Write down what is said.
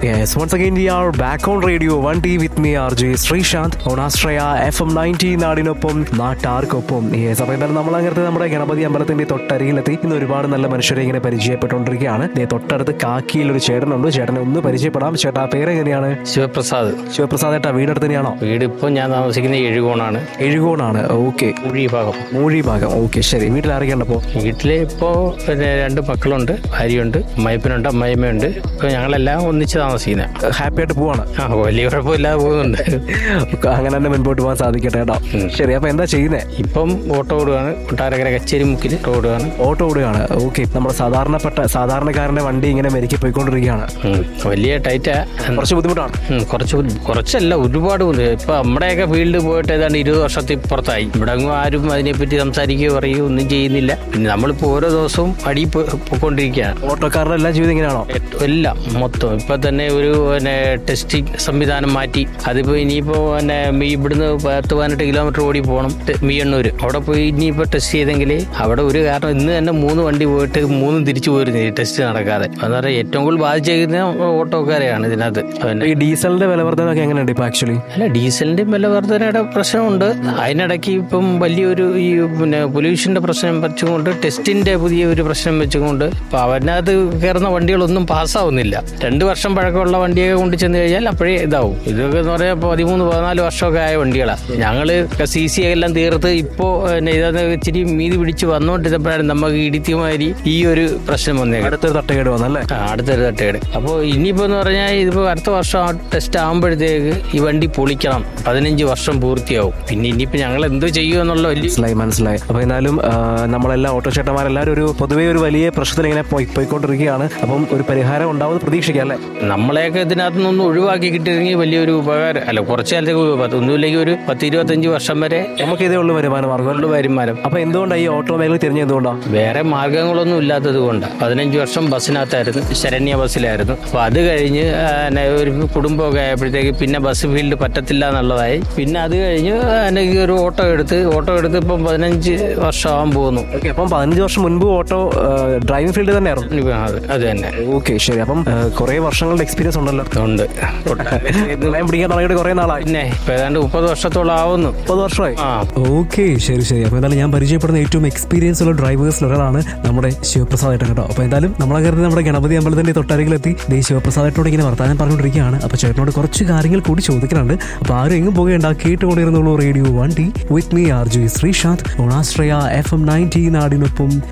Yes, once again we are back on radio 1T with me RJ Sreesanth on Astraya FM 90 നാടിനൊപ്പം നാട്ടാർക്കൊപ്പം yes അപ്പോൾ എന്തായാലും നമ്മൾ അങ്ങനത്തെ നമ്മുടെ ഗണപതി അമ്പലത്തിന്റെ തൊട്ടരികിലെത്തി ഇന്ന് ഒരുപാട് നല്ല മനുഷ്യരെ ഇങ്ങനെ പരിചയപ്പെട്ടുകൊണ്ടിരിക്കുകയാണ് ദേ തൊട്ടടുത്ത് കാക്കിയിൽ ഒരു ചേട്ടനുണ്ട് ചേട്ടനെ ഒന്ന് പരിചയപ്പെടാം ചേട്ടാ പേരെങ്ങനെയാണ് ശിവപ്രസാദ് ശിവപ്രസാദ് ഏട്ടാ വീടടുത്ത് തന്നെയാണോ വീട് ഇപ്പോൾ ഞാൻ താമസിക്കുന്ന എഴുകോണാണ് എഴുകോണാണ് ഓക്കെ കുഴി ഭാഗം മൂഴി ഭാഗം ഓക്കെ ശരി വീട്ടിൽ ആരൊക്കെയുണ്ടപ്പോ വീട്ടിൽ ഇപ്പോൾ പിന്നെ രണ്ട് മക്കളുണ്ട് ഭാര്യയുണ്ട് അമ്മയപ്പനുണ്ട് അമ്മയമ്മയുണ്ട് ഇപ്പോൾ ഞങ്ങളെല്ലാം ഒന്നിച്ച് താമസിക്കുന്നത് ഹാപ്പി ആയിട്ട് പോവാണ് ആ വലിയ കുഴപ്പമില്ലാതെ പോകുന്നുണ്ട് അങ്ങനെ തന്നെ മുൻപോട്ട് പോകാൻ സാധിക്കട്ടെ കേട്ടോ ശരി അപ്പൊ എന്താ ചെയ്യുന്നേ ഇപ്പം ഓട്ടോ ഓടുകയാണ് കൊട്ടാരക്കര കച്ചേരി മുക്കിൽ ഓടുകയാണ് ഓട്ടോ ഓടുകയാണ് ഓക്കെ നമ്മുടെ സാധാരണപ്പെട്ട സാധാരണക്കാരന്റെ വണ്ടി ഇങ്ങനെ മെരുക്കി പോയിക്കൊണ്ടിരിക്കുകയാണ് ഉം. വലിയ ടൈറ്റാ കുറച്ച് ബുദ്ധിമുട്ടാണ് ഉം, കുറച്ച് ബുദ്ധി- കുറച്ചല്ല ഒരുപാട് ബുദ്ധി ഇപ്പൊ നമ്മുടെയൊക്കെ ഫീൽഡ് പോയിട്ട് ഏതാണ്ട് ഇരുപത് വർഷത്തിൽ പുറത്തായി ഇവിടെ അങ്ങും ആരും അതിനെപ്പറ്റി സംസാരിക്കുകയോ പറയുകയോ ഒന്നും ചെയ്യുന്നില്ല പിന്നെ നമ്മളിപ്പോ ഓരോ ദിവസവും അടി പോയിക്കൊണ്ടിരിക്കുകയാണ് ഓട്ടോക്കാരുടെ എല്ലാ ജീവിതം ഇങ്ങനെയാണോ എല്ലാം മൊത്തം ഇപ്പൊ തന്നെ ഒരു പിന്നെ ടെസ്റ്റിംഗ് സംവിധാനം മാറ്റി അതിപ്പോ ഇനിയിപ്പോ പിന്നെ മീ ഇവിടുന്ന് പത്ത് പതിനെട്ട് കിലോമീറ്റർ ഓടി പോകണം ടെ- മീയണ്ണൂര് അവിടെ പോയി ഇനിയിപ്പോ ടെസ്റ്റ് ചെയ്തെങ്കിൽ അവിടെ ഒരു കാരണം ഇന്ന് തന്നെ മൂന്ന് വണ്ടി പോയിട്ട് മൂന്നും തിരിച്ചു പോയിരുന്നു ഈ ടെസ്റ്റ് നടക്കാതെ എന്ന് പറഞ്ഞാൽ ഏറ്റവും കൂടുതൽ ബാധിച്ചിരിക്കുന്ന ഓട്ടോക്കാരെയാണ് ഇതിനകത്ത് പിന്നെ ഈ ഡീസലിന്റെ വില വർധനൊക്കെ എങ്ങനെയുണ്ട് ഇപ്പൊ ആക്ച്വലി അല്ല ഡീസലിന്റെ വില വർധനയുടെ പ്രശ്നമുണ്ട് അതിനിടയ്ക്ക് ഇപ്പം വലിയൊരു ഈ പിന്നെ പൊല്യൂഷന്റെ പ്രശ്നം വെച്ചുകൊണ്ട് ടെസ്റ്റിന്റെ പുതിയ ഒരു പ്രശ്നം വെച്ചുകൊണ്ട് ഇപ്പൊ അവനകത്ത് കയറുന്ന വണ്ടികളൊന്നും പാസ്സാവുന്നില്ല രണ്ട് വർഷം പഴക്കമുള്ള വണ്ടിയൊക്കെ കൊണ്ട് ചെന്ന് കഴിഞ്ഞാൽ അപ്പോഴേ ഇതാവും ഇതൊക്കെ എന്ന് പറയാൽ പതിമൂന്ന് പതിനാല് വർഷമൊക്കെ ആയ വണ്ടികളാണ് ഞങ്ങള് സി സി എല്ലാം തീർത്ത് ഇപ്പോ പിന്നെ ഇതൊന്ന് ഇച്ചിരി മീതി പിടിച്ച് വന്നുകൊണ്ടിരുന്നപ്പോഴാണ് നമുക്ക് ഇടിത്യമാതിരി ഈ ഒരു പ്രശ്നം വന്നേക്കുന്നത് അടുത്തൊരു തട്ടുകേട് വന്നല്ലേ ആ, അടുത്തൊരു തട്ടേട് അപ്പോൾ ഇനിയിപ്പോ എന്ന് പറഞ്ഞാൽ ഇതിപ്പോ അടുത്ത വർഷം ആ ടെസ്റ്റ് ആകുമ്പോഴത്തേക്ക് ഈ വണ്ടി പൊളിക്കണം പതിനഞ്ച് വർഷം പൂർത്തിയാവും പിന്നെ ഇനിയിപ്പോ ഞങ്ങൾ എന്തോ ചെയ്യും എന്നുള്ള വലിയ മനസ്സിലായി മനസ്സിലായി അപ്പൊ എന്നാലും ആ, നമ്മളെല്ലാം ഓട്ടോ ചേട്ടന്മാരെല്ലാവരും ഒരു പൊതുവേ ഒരു വലിയ പ്രശ്നത്തിൽ ഇങ്ങനെ പോയി പോയിക്കൊണ്ടിരിക്കുകയാണ് അപ്പം ഒരു പരിഹാരം ഉണ്ടാവും പ്രതീക്ഷിക്കാം അല്ലേ നമ്മളെയൊക്കെ ഇതിനകത്ത് നിന്ന് ഒഴിവാക്കി കിട്ടിയിരുന്നെങ്കിൽ വലിയൊരു ഉപകാരം അല്ല കുറച്ച് കാലത്തേക്ക് പത്ത് ഒന്നുമില്ലെങ്കിൽ ഒരു പത്ത് ഇരുപത്തഞ്ച് വർഷം വരെ നമുക്ക് ഇതേ ഉള്ളൂ വരുമാന മാർഗം ഉള്ള വരുമാനം അപ്പൊ എന്തുകൊണ്ടാണ് ഈ ഓട്ടോ മേഖല തിരിഞ്ഞ എന്തുകൊണ്ടാണ് വേറെ മാർഗങ്ങളൊന്നും ഇല്ലാത്തത് കൊണ്ട് പതിനഞ്ച് വർഷം ബസ്സിനകത്തായിരുന്നു ശരണ്യ ബസ്സിലായിരുന്നു അപ്പൊ അത് കഴിഞ്ഞ് ആ, നെ- ഒരു കുടുംബമൊക്കെ ആയപ്പോഴത്തേക്ക് പിന്നെ ബസ് ഫീൽഡ് പറ്റത്തില്ല എന്നുള്ളതായി പിന്നെ അത് കഴിഞ്ഞ് എനിക്ക് ഒരു ഓട്ടോ എടുത്ത് ഓട്ടോ എടുത്ത് ഇപ്പം പതിനഞ്ച് വർഷമാകാൻ പോകുന്നു ഓക്കെ അപ്പം പതിനഞ്ച് വർഷം മുൻപ് ഓട്ടോ ഡ്രൈവിംഗ് ഫീൽഡ് തന്നെയായിരുന്നു ഇനിയിപ്പോ അത് അത് തന്നെ ഓക്കെ ശരി അപ്പം കുറെ വർഷങ്ങളുടെ എക്സ്പീരിയൻസ് ഉണ്ടല്ലോ ഉണ്ട് നിലയം പിടിക്കാൻ തുടങ്ങിയിട്ട് കുറെ നാളായി പിന്നെ ഇപ്പൊ ഏതാണ്ട് മുപ്പത് വർഷത്തോളം ആവുന്നു മുപ്പത് വർഷമായി ആ ഓക്കെ ശരി ശരി അപ്പോൾ എന്തായാലും ഞാൻ പരിചയപ്പെടുന്ന ഏറ്റവും എക്സ്പീരിയൻസ് ഉള്ള ഡ്രൈവേഴ്സിൽ ഒരാളാണ് നമ്മുടെ ശിവപ്രസാദ് ഏട്ടൻ കേട്ടോ അപ്പോൾ എന്തായാലും നമ്മളെ കരുതി നമ്മുടെ ഗണപതി അമ്പലത്തിന്റെ തൊട്ടരികിലെത്തി ദേ ശിവപ്രസാദ് ഏട്ടനോട് ഇങ്ങനെ വർത്താനം പറഞ്ഞുകൊണ്ടിരിക്കുകയാണ് അപ്പോൾ ചേട്ടനോട് കുറച്ച് കാര്യങ്ങൾ കൂടി ചോദിക്കുന്നുണ്ട് അപ്പോൾ ആരും എങ്ങും പോകേണ്ട കേട്ടുകൊണ്ടിരുന്നുള്ളൂ radio one T with me R G Sreesanth ഓണാശ്രയ എഫ് എം നയൻറ്റി നാടിനൊപ്പം